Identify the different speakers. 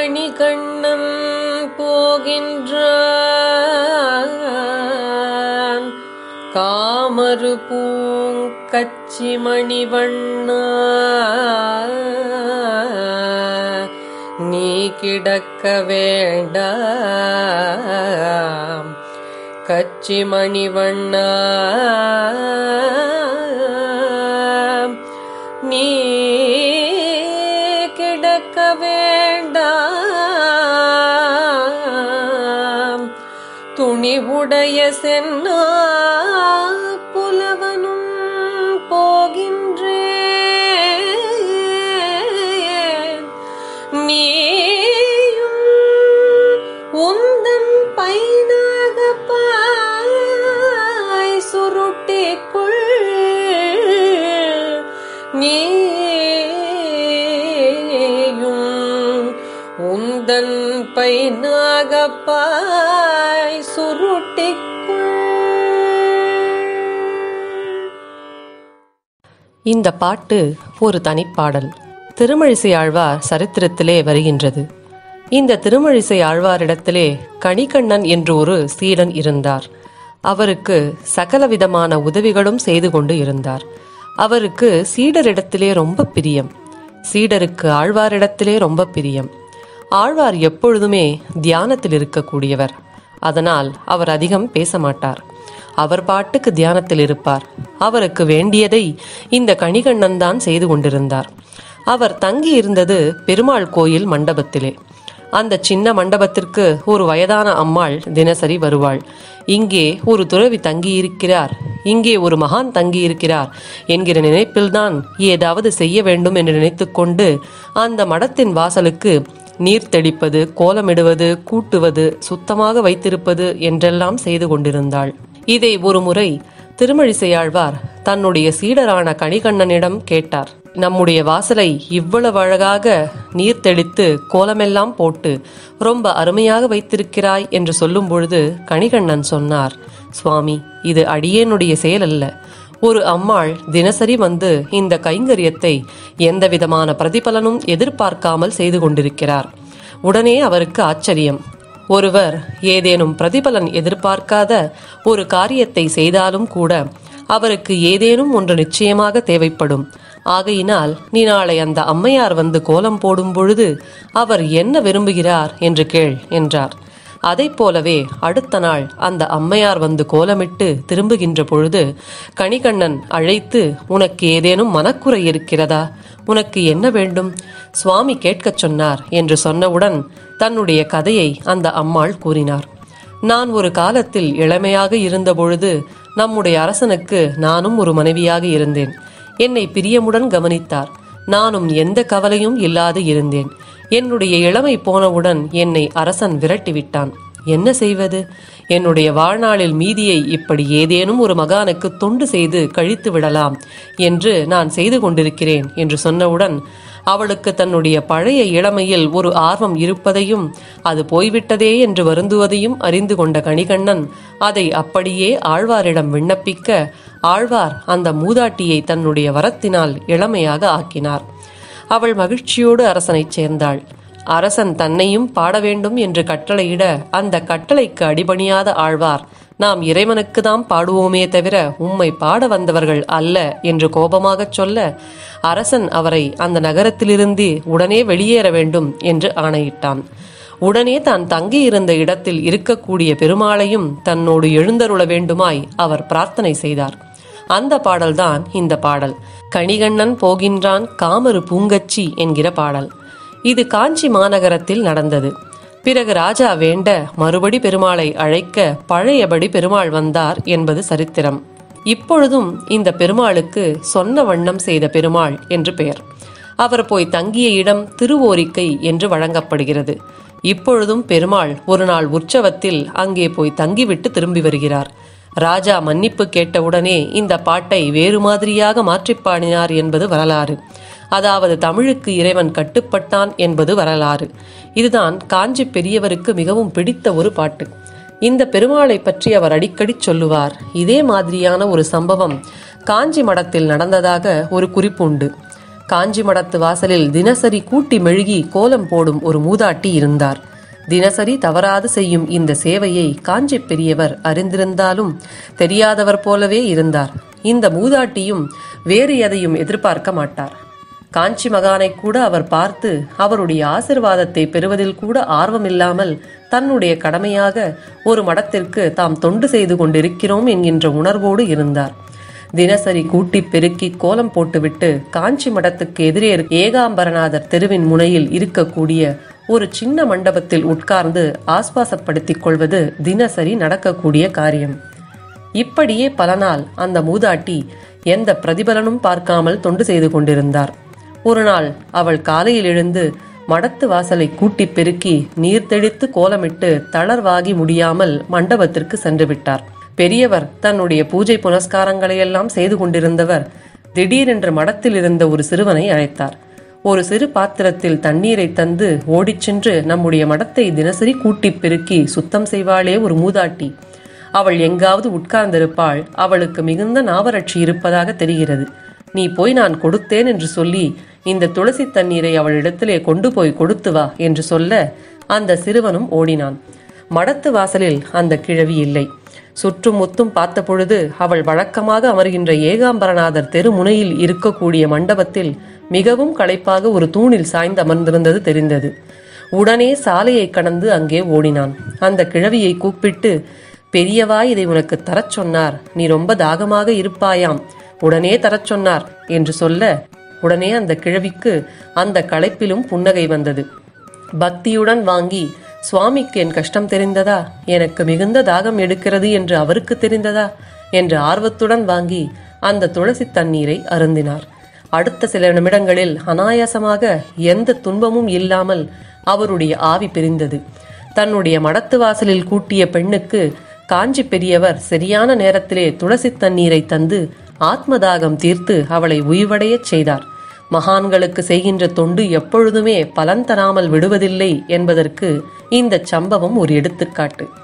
Speaker 1: கணிகண்ணன் போகின்றான் காமரு பூங்கச்சி மணிவண்ணா நீ கிடக்க வேண்டாம் கச்சி மணிவண்ணா நீ கிடக்க வேண்டாம் துணிவுடைய சென்னா புலவனும் போகின்றேன் நீயும் உந்தன் பைனாக பாய் சுருட்டிக்குள் நீயும் உந்தன் பைனாக பாய் சுருட்டிக்குள்
Speaker 2: இந்த பாட்டு ஒரு தனிப்பாடல் திருமழிசை ஆழ்வார் சரித்திரத்திலே வருகின்றது இந்த திருமழிசை ஆழ்வாரிடத்திலே கணிகண்ணன் என்று ஒரு சீடன் இருந்தார் அவருக்கு சகலவிதமான உதவிகளும் செய்து கொண்டு இருந்தார் அவருக்கு சீடரிடத்திலே ரொம்ப பிரியம் சீடருக்கு ஆழ்வாரிடத்திலே ரொம்ப பிரியம் ஆழ்வார் எப்பொழுதுமே தியானத்தில் இருக்கக்கூடியவர் அதனால் அவர் அதிகம் பேச மாட்டார் அவர் பாட்டுக்கு தியானத்தில் இருப்பார் அவருக்கு வேண்டியதை இந்த கணிகண்ணன் தான் செய்து கொண்டிருந்தார் அவர் தங்கி இருந்தது பெருமாள் கோயில் மண்டபத்திலே அந்த சின்ன மண்டபத்திற்கு ஒரு வயதான அம்மாள் தினசரி வருவாள் இங்கே ஒரு துறவி தங்கியிருக்கிறார் இங்கே ஒரு மகான் தங்கியிருக்கிறார் என்கிற நினைப்பில்தான் ஏதாவது செய்ய வேண்டும் என்று நினைத்துக்கொண்டு அந்த மடத்தின் வாசலுக்கு நீர் தெளிப்பது கோலமிடுவது கூட்டுவது சுத்தமாக வைத்திருப்பது என்றெல்லாம் செய்து கொண்டிருந்தாள் இதை ஒரு முறை திருமழிசையாழ்வார் தன்னுடைய சீடரான கணிகண்ணனிடம் கேட்டார் நம்முடைய வாசலை இவ்வளவு அழகாக நீர் தெளித்து கோலமெல்லாம் போட்டு ரொம்ப அருமையாக வைத்திருக்கிறாய் என்று சொல்லும் பொழுது கணிகண்ணன் சொன்னார் சுவாமி இது அடியேனுடைய செயல் அல்ல ஒரு அம்மாள் தினசரி வந்து இந்த கைங்கரியத்தை எந்த விதமான பிரதிபலனும் எதிர்பார்க்காமல் செய்து கொண்டிருக்கிறார் உடனே அவருக்கு ஆச்சரியம் ஒருவர் ஏதேனும் பிரதிபலன் எதிர்பார்க்காத ஒரு காரியத்தை செய்தாலும் கூட அவருக்கு ஏதேனும் ஒன்று நிச்சயமாக தேவைப்படும் ஆகையினால் நீ நாளை அந்த அம்மையார் வந்து கோலம் போடும் பொழுது அவர் என்ன விரும்புகிறார் என்று கேள் என்றார் அதைப் போலவே அடுத்த நாள் அந்த அம்மையார் வந்து கோலமிட்டு திரும்புகின்ற பொழுது கணிகண்ணன் அழைத்து உனக்கு ஏதேனும் மனக்குறை இருக்கிறதா உனக்கு என்ன வேண்டும் சுவாமி கேட்கச் சொன்னார் என்று சொன்னவுடன் தன்னுடைய கதையை அந்த அம்மாள் கூறினார் நான் ஒரு காலத்தில் இளமையாக இருந்தபொழுது நம்முடைய அரசனுக்கு நானும் ஒரு மனைவியாக இருந்தேன் என்னை பிரியமுடன் கவனித்தார் நானும் எந்த கவலையும் இல்லாது இருந்தேன் என்னுடைய இளமை போனவுடன் என்னை அரசன் விரட்டிவிட்டான் என்ன செய்வது என்னுடைய வாழ்நாளில் மீதியை இப்படி ஏதேனும் ஒரு மகானுக்கு தொண்டு செய்து கழித்து விடலாம் என்று நான் செய்து கொண்டிருக்கிறேன் என்று சொன்னவுடன் அவளுக்கு தன்னுடைய பழைய இளமையில் ஒரு ஆர்வம் இருப்பதையும் அது போய்விட்டதே என்று வருந்துவதையும் அறிந்து கொண்ட கணிகண்ணன் அதை அப்படியே ஆழ்வாரிடம் விண்ணப்பிக்க ஆழ்வார் அந்த மூதாட்டியை தன்னுடைய வரத்தினால் இளமையாக ஆக்கினார் அவள் மகிழ்ச்சியோடு அரசனைச் சேர்ந்தாள் அரசன் தன்னையும் பாட வேண்டும் என்று கட்டளையிட அந்த கட்டளைக்கு அடிபணியாத ஆழ்வார் நாம் இறைவனுக்கு தாம் பாடுவோமே தவிர உம்மை பாட வந்தவர்கள் அல்ல என்று கோபமாகச் சொல்ல அரசன் அவரை அந்த நகரத்திலிருந்து உடனே வெளியேற வேண்டும் என்று ஆணையிட்டான் உடனே தான் தங்கியிருந்த இடத்தில் இருக்கக்கூடிய பெருமாளையும் தன்னோடு எழுந்தருள வேண்டுமாய் அவர் பிரார்த்தனை செய்தார் அந்த பாடல்தான் இந்த பாடல் கணிகண்ணன் போகின்றான் காமரு பூங்கச்சி என்கிற பாடல் இது காஞ்சி மாநகரத்தில் நடந்தது பிறகு ராஜா வேண்ட மறுபடி பெருமாளை அழைக்க பழையபடி பெருமாள் வந்தார் என்பது சரித்திரம் இப்பொழுதும் இந்த பெருமாளுக்கு சொன்ன வண்ணம் செய்த பெருமாள் என்று பெயர் அவர் போய் தங்கிய இடம் திருவோரிக்கை என்று வழங்கப்படுகிறது இப்பொழுதும் பெருமாள் ஒரு நாள் உற்சவத்தில் அங்கே போய் தங்கிவிட்டு திரும்பி வருகிறார் ராஜா மன்னிப்பு கேட்டவுடனே இந்த பாட்டை வேறு மாதிரியாக மாற்றிப் பாடினார் என்பது வரலாறு அதாவது தமிழுக்கு இறைவன் கட்டுப்பட்டான் என்பது வரலாறு இதுதான் காஞ்சி பெரியவருக்கு மிகவும் பிடித்த ஒரு பாட்டு இந்த பெருமாளை பற்றி அவர் அடிக்கடி சொல்லுவார் இதே மாதிரியான ஒரு சம்பவம் காஞ்சி மடத்தில் நடந்ததாக ஒரு குறிப்பு உண்டு காஞ்சி மடத்து வாசலில் தினசரி கூட்டி மெழுகி கோலம் போடும் ஒரு மூதாட்டி இருந்தார் தினசரி தவறாது செய்யும் இந்த சேவையை காஞ்சி பெரியவர் அறிந்திருந்தாலும் தெரியாதவர் போலவே இருந்தார் இந்த மூதாட்டியும் வேறு எதையும் எதிர்பார்க்க மாட்டார் காஞ்சி மகானை கூட அவர் பார்த்து அவருடைய ஆசிர்வாதத்தை பெறுவதில் கூட ஆர்வமில்லாமல் தன்னுடைய கடமையாக ஒரு மடத்திற்கு தாம் தொண்டு செய்து கொண்டிருக்கிறோம் என்கின்ற உணர்வோடு இருந்தார் தினசரி கூட்டி பெருக்கி கோலம் போட்டுவிட்டு காஞ்சி மடத்துக்கு எதிரே இருக்க ஏகாம்பரநாதர் தெருவின் முனையில் இருக்கக்கூடிய ஒரு சின்ன மண்டபத்தில் உட்கார்ந்து ஆஸ்வாசப்படுத்திக் கொள்வது தினசரி நடக்கக்கூடிய காரியம் இப்படியே பல நாள் அந்த மூதாட்டி எந்த பிரதிபலனும் பார்க்காமல் தொண்டு செய்து கொண்டிருந்தார் ஒரு நாள் அவள் காலையில் எழுந்து மடத்து வாசலை கூட்டி பெருக்கி நீர் தெளித்து கோலமிட்டு தளர்வாகி முடியாமல் மண்டபத்திற்கு சென்று விட்டார் பெரியவர் தன்னுடைய பூஜை புனஸ்காரங்களையெல்லாம் செய்து கொண்டிருந்தவர் திடீரென்று மடத்தில் இருந்த ஒரு சிறுவனை அழைத்தார் ஒரு சிறு பாத்திரத்தில் தண்ணீரை தந்து ஓடிச் சென்று நம்முடைய மடத்தை தினசரி கூட்டி பெருக்கி சுத்தம் செய்வாளே ஒரு மூதாட்டி அவள் எங்காவது உட்கார்ந்திருப்பாள் அவளுக்கு மிகுந்த நாவரட்சி இருப்பதாக தெரிகிறது நீ போய் நான் கொடுத்தேன் என்று சொல்லி இந்த துளசி தண்ணீரை அவளிடத்திலே கொண்டு போய் கொடுத்து வா என்று சொல்ல அந்த சிறுவனும் ஓடினான் மடத்து வாசலில் அந்த கிழவி இல்லை சுற்றும் முத்தும் பார்த்த பொழுது அவள் வழக்கமாக அமர்கின்ற ஏகாம்பரநாதர் தெருமுனையில் இருக்கக்கூடிய மண்டபத்தில் மிகவும் களைப்பாக ஒரு தூணில் சாய்ந்து அமர்ந்திருந்தது தெரிந்தது உடனே சாலையை கடந்து அங்கே ஓடினான் அந்த கிழவியை கூப்பிட்டு பெரியவா இதை உனக்கு தரச் சொன்னார் நீ ரொம்ப தாகமாக இருப்பாயாம் உடனே தரச் சொன்னார் என்று சொல்ல உடனே அந்த கிழவிக்கு அந்த களைப்பிலும் புன்னகை வந்தது பக்தியுடன் வாங்கி சுவாமிக்கு என் கஷ்டம் தெரிந்ததா எனக்கு மிகுந்த தாகம் எடுக்கிறது என்று அவருக்கு தெரிந்ததா என்று ஆர்வத்துடன் வாங்கி அந்த துளசி தண்ணீரை அருந்தினார் அடுத்த சில நிமிடங்களில் அனாயாசமாக எந்த துன்பமும் இல்லாமல் அவருடைய ஆவி பிரிந்தது தன்னுடைய மடத்து வாசலில் கூட்டிய பெண்ணுக்கு காஞ்சி பெரியவர் சரியான நேரத்திலே துளசி தண்ணீரை தந்து ஆத்மதாகம் தீர்த்து அவளை உய்வடையச் செய்தார் மகான்களுக்கு செய்கின்ற தொண்டு எப்பொழுதுமே பலன் தராமல் விடுவதில்லை என்பதற்கு இந்த சம்பவம் ஒரு எடுத்துக்காட்டு